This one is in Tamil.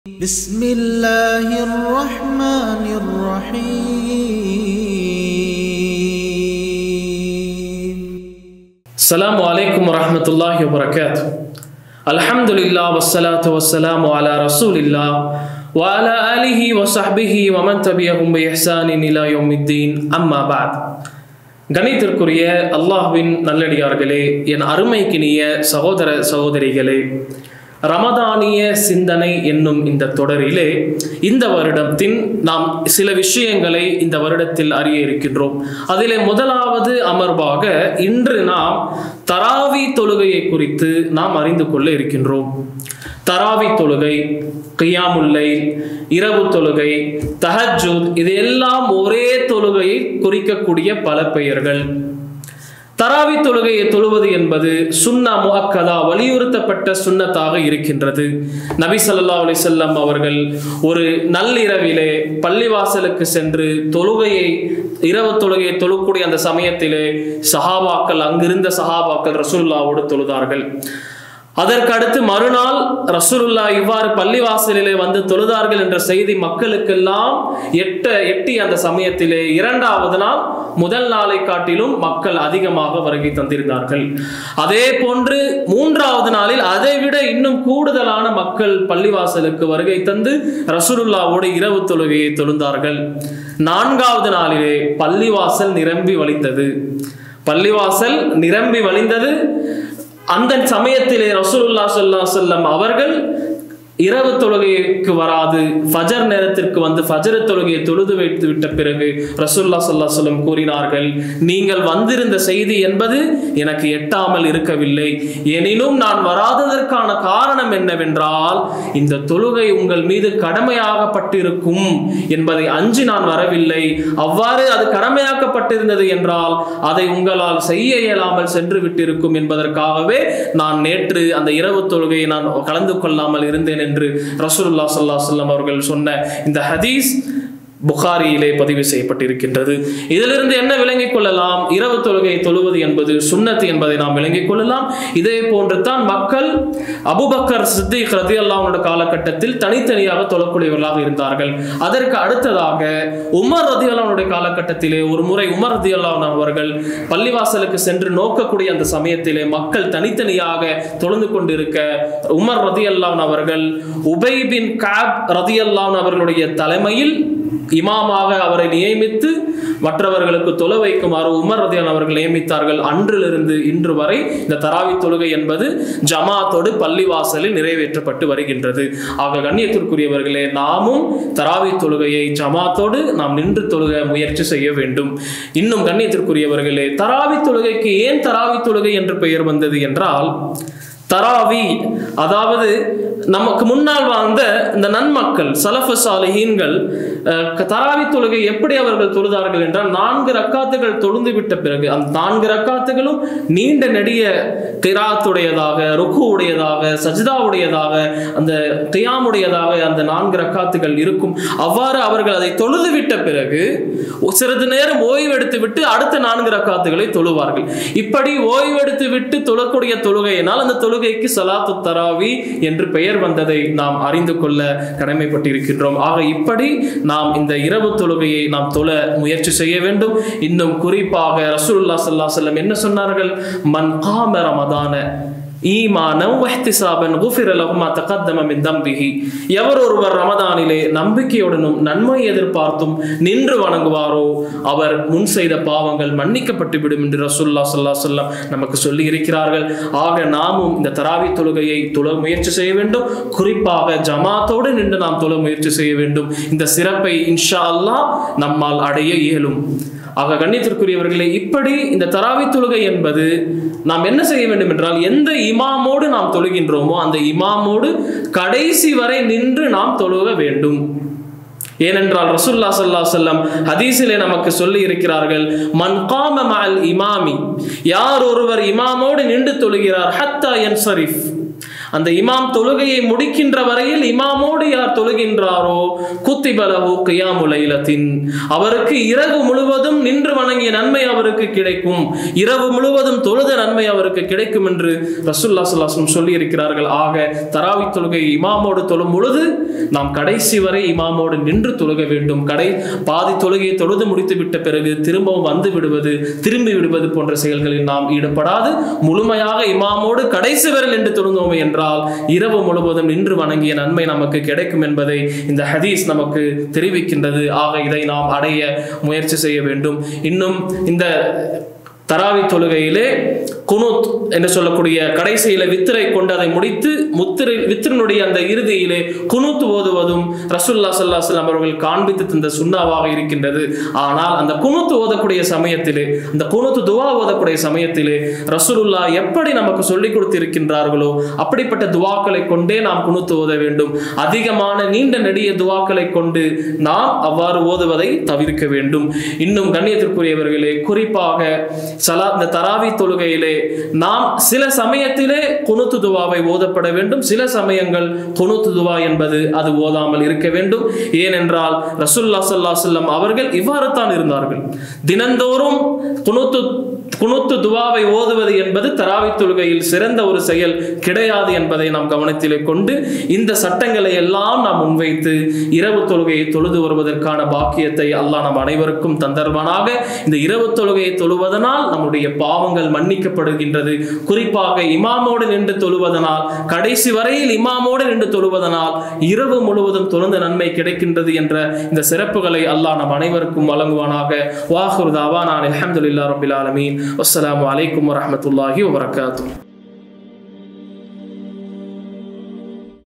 بسم الله الرحمن الرحيم السلام عليكم ورحمة الله وبركاته الحمد لله والصلاة والسلام على رسول الله وعلى آله وصحبه ومن تبعهم بإحسان إلى يوم الدين أما بعد கணித்திற்குரிய அல்லாஹ்வின் நல்லடியார்களே என் அருமைக்கினிய சகோதர சகோதரிகளே ரமதானிய சிந்தனை என்னும் இந்த தொடரிலே இந்த வருடத்தின் நாம் சில விஷயங்களை இந்த வருடத்தில் அறிய இருக்கின்றோம் அதிலே முதலாவது அமர்வாக இன்று நாம் தராவி தொழுகையை குறித்து நாம் அறிந்து கொள்ள இருக்கின்றோம் தராவி தொழுகை கியாமுல்லை இரவு தொழுகை தஹஜுத் இது எல்லாம் ஒரே தொழுகையை குறிக்கக்கூடிய பல பெயர்கள் தராவி தொழுகையை தொழுவது என்பது சுன்னா முஹக்கதா வலியுறுத்தப்பட்ட சுன்னத்தாக இருக்கின்றது நபி ஸல்லல்லாஹு அலைஹி வஸல்லம் அவர்கள் ஒரு நள்ளிரவிலே பள்ளிவாசலுக்கு சென்று தொழுகையை இரவு தொழுகையை தொழக்கூடிய அந்த சமயத்திலே சஹாபாக்கள் அங்கிருந்த சஹாபாக்கள் ரசூலுல்லாவோடு தொழுதார்கள் அதற்கு அடுத்து மறுநாள் ரசூலுல்லா இவ்வாறு பள்ளிவாசலிலே வந்து தொழுதார்கள் என்ற செய்தி மக்களுக்கெல்லாம் எட்ட எட்டி அந்த சமயத்திலே இரண்டாவது நாள் முதல் நாளை காட்டிலும் மக்கள் அதிகமாக வருகை தந்திருந்தார்கள் அதே போன்று மூன்றாவது நாளில் அதைவிட இன்னும் கூடுதலான மக்கள் பள்ளிவாசலுக்கு வருகை தந்து ரசூலுல்லாவோடு இரவு தொழுகையை தொழுந்தார்கள் நான்காவது நாளிலே பள்ளிவாசல் நிரம்பி வழிந்தது பள்ளிவாசல் நிரம்பி வழிந்தது அந்த சமயத்திலே ரசூலுல்லா ஸல்லல்லாஹு அலைஹி வஸல்லம் அவர்கள் இரவு தொழுகைக்கு வராது ஃபஜர் நேரத்திற்கு வந்து ஃபஜர் தொழுகையை தொழுது வைத்து விட்ட பிறகு ரசூல்லா ஸல்லல்லாஹு அலைஹி வஸல்லம் கூறினார்கள் நீங்கள் வந்திருந்த செய்தி என்பது எனக்கு எட்டாமல் இருக்கவில்லை எனினும் நான் வராததற்கான காரணம் என்னவென்றால் இந்த தொழுகை உங்கள் மீது கடமையாகப்பட்டிருக்கும் என்பதை அஞ்சு நான் வரவில்லை அவ்வாறு அது கடமையாக்கப்பட்டிருந்தது என்றால் அதை உங்களால் செய்ய இயலாமல் சென்று விட்டிருக்கும் என்பதற்காகவே நான் நேற்று அந்த இரவு தொழுகையை நான் கலந்து கொள்ளாமல் இருந்தேன் என்று ரசூலுல்லா ஸல்லல்லாஹு அலைஹி வஸல்லம் அவர்கள் சொன்ன இந்த ஹதீஸ் புகாரியிலே பதிவு செய்யப்பட்டிருக்கின்றது இதிலிருந்து என்ன விளங்கிக் கொள்ளலாம் இரவு தொழுகை தொழுவது என்பது சுன்னத்து என்பதை நாம் விளங்கிக் கொள்ளலாம் இதே போன்று தான் மக்கள் அபுபக்கர் சித்திக் ரதி அல்லாஹ்வோட காலகட்டத்தில் தனித்தனியாக தொழக்கூடியவர்களாக இருந்தார்கள் அதற்கு அடுத்ததாக உமர் ரதி அல்லாஹ்வுடைய காலகட்டத்திலே ஒரு முறை உமர் ரதி அல்லாஹ் அவர்கள் பள்ளிவாசலுக்கு சென்று நோக்கக்கூடிய அந்த சமயத்திலே மக்கள் தனித்தனியாக தொழுந்து கொண்டிருக்க உமர் ரதி அல்லாஹ் அவர்கள் உபை பின் காப் ரதி அல்லாஹ் அவர்களுடைய தலைமையில் இமாமாக அவரை நியமித்து மற்றவர்களுக்கு தொலை வைக்குமாறு உமர் ரதியான் அவர்கள் நியமித்தார்கள் அன்றிலிருந்து இன்று வரை இந்த தராவி தொழுகை என்பது ஜமாத்தோடு பள்ளிவாசலில் நிறைவேற்றப்பட்டு வருகின்றது ஆக கண்ணியத்திற்குரியவர்களே நாமும் தராவி தொழுகையை ஜமாத்தோடு நாம் நின்று தொழுக முயற்சி செய்ய வேண்டும் இன்னும் கண்ணியத்திற்குரியவர்களே தராவி தொழுகைக்கு ஏன் தராவி தொழுகை என்று பெயர் வந்தது என்றால் தராவி அதாவது நமக்கு முன்னால் வாழ்ந்த இந்த நன்மக்கள் சலஃபு சாலிஹீன்கள் தராவி தொழுகை எப்படி அவர்கள் தொழுதார்கள் என்றால் நான்கு ரக்காத்துகள் தொழுந்து விட்ட பிறகு அந்த நான்கு ரக்காத்துகளும் நீண்ட நெடிய கிராத்துடையதாக ருக்கு உடையதாக சஜிதா உடையதாக அந்த கியாமுடையதாக அந்த நான்கு ரக்காத்துகள் இருக்கும் அவ்வாறு அவர்கள் அதை தொழுது விட்ட பிறகு சிறிது நேரம் ஓய்வெடுத்து விட்டு அடுத்த நான்கு ரக்காத்துகளை தொழுவார்கள் இப்படி ஓய்வெடுத்து விட்டு தொழக்கூடிய தொழுகையினால் அந்த தொழுகைக்கு சலாத்து தராவி என்று பெயர் வந்ததை நாம் அறிந்து கொள்ள கடமைப்பட்டிருக்கின்றோம் ஆக இப்படி நாம் இந்த இரவு தொழுகையை நாம் தொழ முயற்சி செய்ய வேண்டும் இன்னும் குறிப்பாக ரசூலுல்லா ஸல்லல்லாஹு அலைஹி வஸல்லம் என்ன சொன்னார்கள் மன் காம ரமதான ஈமானம் வஹ்திசாபன் குஃபிர லஹு மா தகத்தம மின் தம்பிஹி எவர் ஒருவர் ரமதானிலே நம்பிக்கையுடனும் நன்மை எதிர்பார்த்தும் நின்று வணங்குவாரோ அவர் முன் செய்த பாவங்கள் மன்னிக்கப்பட்டு விடும் என்று ரசூல்லா ஸல்லல்லாஹு அலைஹி வஸல்லம் நமக்கு சொல்லி இருக்கிறார்கள் ஆக நாமும் இந்த தராவி தொழுகையை தொழ முயற்சி செய்ய வேண்டும் குறிப்பாக ஜமாத்தோடு நின்று நாம் தொழ முயற்சி செய்ய வேண்டும் இந்த சிறப்பை இன்ஷா அல்லாஹ் நம்மால் அடைய இயலும் ஆக கண்ணியத்திற்குரியவர்களே இப்படி இந்த தராவி தொழுகை என்பது நாம் என்ன செய்ய வேண்டும் என்றால் எந்த இமாமோடு நாம் தொழுகின்றோமோ அந்த இமாமோடு கடைசி வரை நின்று நாம் தொழுக வேண்டும் ஏனென்றால் ரசூல்லா சல்லா செல்லம் ஹதீஸிலே நமக்கு சொல்லி இருக்கிறார்கள் மன் காம மஅல் இமாமி யார் ஒருவர் இமாமோடு நின்று தொழுகிறார் ஹத்தா என் ஷரீஃப் அந்த இமாம் தொழுகையை முடிக்கின்ற வரையில் இமாமோடு யார் தொழுகின்றாரோ குத்திபலவு கியாமுலைலத்தின் அவருக்கு இரவு முழுவதும் நின்று வணங்கிய நன்மை அவருக்கு கிடைக்கும் இரவு முழுவதும் தொழுத நன்மை அவருக்கு கிடைக்கும் என்று ரசூல்லா சொல்லாசம் சொல்லி இருக்கிறார்கள் ஆக தராவி தொழுகை இமாமோடு தொழும் பொழுது நாம் கடைசி வரை இமாமோடு நின்று தொழுக வேண்டும் கடை பாதி தொழுகையை தொழுது முடித்து விட்ட பிறகு திரும்பவும் வந்து விடுவது திரும்பி விடுவது போன்ற செயல்களில் நாம் ஈடுபடாது முழுமையாக இமாமோடு கடைசி வரை நின்று தொழுந்தோம் என்றால் இரவு முழுவதும் நின்று வணங்கிய நன்மை நமக்கு கிடைக்கும் என்பதை இந்த ஹதீஸ் நமக்கு தெரிவிக்கின்றது ஆக இதை நாம் அடைய முயற்சி செய்ய வேண்டும் இன்னும் இந்த தராவி தொழுகையிலே குனுத் என்று சொல்லக்கூடிய கடைசியில வித்திரை கொண்டு அதை முடித்து முத்திரை வித்திரனுடைய அந்த இறுதியிலே குனுத் ஓதுவதும் ரசுல்லா சல்லாஸ்லாம் அவர்கள் காண்பித்து தந்த சுண்ணாவாக இருக்கின்றது ஆனால் அந்த குனுத் ஓதக்கூடிய சமயத்திலே அந்த குனுத் துவா ஓதக்கூடிய சமயத்திலே ரசூலுல்லா எப்படி நமக்கு சொல்லிக் கொடுத்திருக்கின்றார்களோ அப்படிப்பட்ட துவாக்களை கொண்டே நாம் குனுத்து ஓத வேண்டும் அதிகமான நீண்ட நெடிய துவாக்களை கொண்டு நாம் அவ்வாறு ஓதுவதை தவிர்க்க வேண்டும் இன்னும் கண்ணியத்திற்குரியவர்களே குறிப்பாக சலா இந்த தராவி தொழுகையிலே நாம் சில சமயத்திலே குனுத்து துவாவை ஓதப்பட வேண்டும் சில சமயங்கள் குனுத்து துவா என்பது அது ஓதாமல் இருக்க வேண்டும் ஏனென்றால் ரசுல்லா சல்லா சொல்லம் அவர்கள் இவ்வாறு தான் இருந்தார்கள் தினந்தோறும் குனுத்து குனுத்து துவாவை ஓதுவது என்பது தராவி தொழுகையில் சிறந்த ஒரு செயல் கிடையாது என்பதை நாம் கவனத்திலே கொண்டு இந்த சட்டங்களை எல்லாம் நாம் முன்வைத்து இரவு தொழுகையை தொழுது வருவதற்கான பாக்கியத்தை அல்லாஹ் நம் அனைவருக்கும் தந்தருவானாக இந்த இரவு தொழுகையை தொழுவதனால் நம்முடைய பாவங்கள் மன்னிக்கப்படுகின்றது குறிப்பாக இமாமோடு நின்று தொழுவதனால் கடைசி வரையில் இமாமோடு நின்று தொழுவதனால் இரவு முழுவதும் தொழுந்த நன்மை கிடைக்கின்றது என்ற இந்த சிறப்புகளை அல்லாஹ் நம் அனைவருக்கும் வழங்குவானாக வாஹுர் தாவா நான் அலமதுல்லா ரபில் ஆலமீன் அஸ்ஸலாமு அலைக்கும் வரஹமத்துல்லாஹி வபரகாத்து